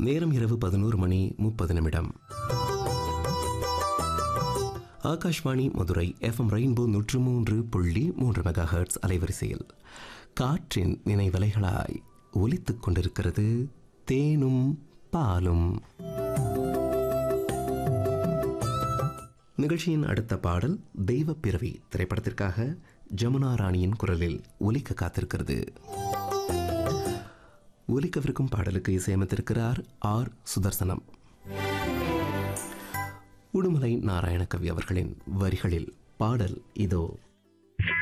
நேரம் இரவு பதினோரு மணி முப்பது நிமிடம் ஆகாஷ்வாணி மதுரை எஃப்எம் ரெயின்போ நூற்று மூன்று புள்ளி மூன்று மெகா ஹெர்ட்ஸ் அலைவரிசையில் காற்றின் நினைவலைகளாய் ஒலித்துக் கொண்டிருக்கிறது தேனும் பாலும் நிகழ்ச்சியின் அடுத்த பாடல் தெய்வ பிறவி திரைப்படத்திற்காக ஜமுனா ராணியின் குரலில் ஒலிக்க காத்திருக்கிறது ஒலிக்கவிருக்கும் பாடலுக்கு இசையமைத்திருக்கிறார் ஆர் சுதர்சனம் உடுமலை நாராயணகவி அவர்களின் வரிகளில் பாடல் இதோ